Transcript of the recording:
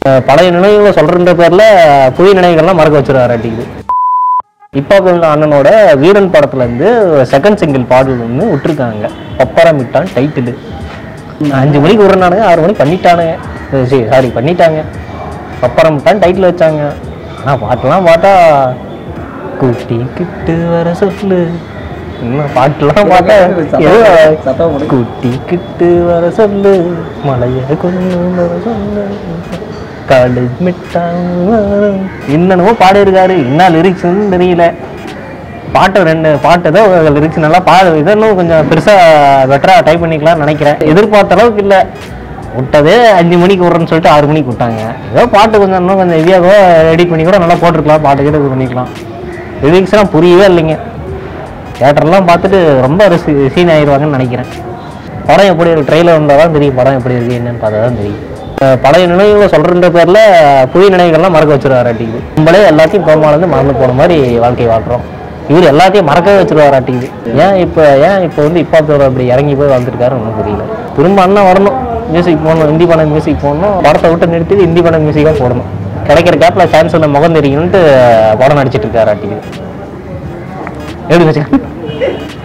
அஹ் பழைய நினைவுகளை சொல்றன்ற பேர்ல புதிய நினைவுகள்லாம் மறக்க வச்சிருவாராட்டிக்குது இப்போ அண்ணனோட வீரன் படத்துல இருந்து செகண்ட் சிங்கிள் பாடல் ஒன்று விட்டுருக்காங்க பப்பரமிட்டான் டைட்டில் அஞ்சு மணிக்கு விடுறானுங்க ஆறு மணிக்கு பண்ணிட்டானுங்க அஹ் சரி சாரி பண்ணிட்டாங்க பப்பரமிட்டான் டைட்டில் வச்சாங்க ஆனால் பாட்டெல்லாம் பார்த்தா கூட்டிக்கிட்டு வர சொல்லு இன்னும் பாட்டுலாம் பார்த்தா ஏதோ சத்தம் போடு. கூட்டிக்கிட்டு வர சொல்லு மலைய கொண்டு வர சொல்லு காலேஜ் மிட்டாங்க என்னென்னமோ பாடியிருக்காரு என்ன லிரிக்ஸ்னு தெரியல பாட்டு ரெண்டு பாட்டு ஏதோ லிரிக்ஸ் நல்லா பாடு இதெல்லாம் கொஞ்சம் பெருசாக பெட்டராக டைப் பண்ணிக்கலாம்னு நினைக்கிறேன் எதிர்பார்த்த அளவுக்கு இல்லை விட்டதே அஞ்சு மணிக்கு விட்றேன்னு சொல்லிட்டு ஆறு மணிக்கு விட்டாங்க ஏதோ பாட்டு கொஞ்சம் இன்னும் கொஞ்சம் ஹெவியாக எடிட் பண்ணி கூட நல்லா போட்டிருக்கலாம் பாட்டு கிட்ட இது பண்ணிக்கலாம் லிரிக்ஸ்லாம் புரியவே இல்லைங்க தேட்டர்லாம் பார்த்துட்டு ரொம்ப சீன் ஆயிடுவாங்கன்னு நினைக்கிறேன் படம் எப்படி இருக்கு ட்ரெயிலர் வந்தால் தான் தெரியும் படம் எப்படி இருக்கு என்னன்னு பார்த்தா தான் தெரியும் அஹ் பழைய நினைவுகளை சொல்றன்ற பேர்ல புதிய நினைவுகள்லாம் மறக்க வச்சிருவாராட்டிக்குது நம்மளே எல்லாத்தையும் கோமாலேருந்து மறந்து போன மாதிரி வாழ்க்கை வாழ்றோம் இவர் எல்லாத்தையும் மறக்கவே வச்சிருவாராட்டிக்குது ஏன் இப்போ ஏன் இப்போ வந்து இப்போ அப்படி இறங்கி போய் வாழ்ந்துருக்காரு ஒன்றும் புரியல திரும்ப அண்ணன் வரணும் மியூசிக் போடணும் ஹிந்தி படம் மியூசிக் போடணும் படத்தை விட்டு நிறுத்தி ஹிந்தி படம் மியூசிக்காக போடணும் கிடைக்கிற கேப்பில் சான்ஸ் உள்ள முகம் தெரியணுன்ட்டு படம் நடிச்சிட்டு இருக்காராட்டிக்குது எப்படி வச்சுக்க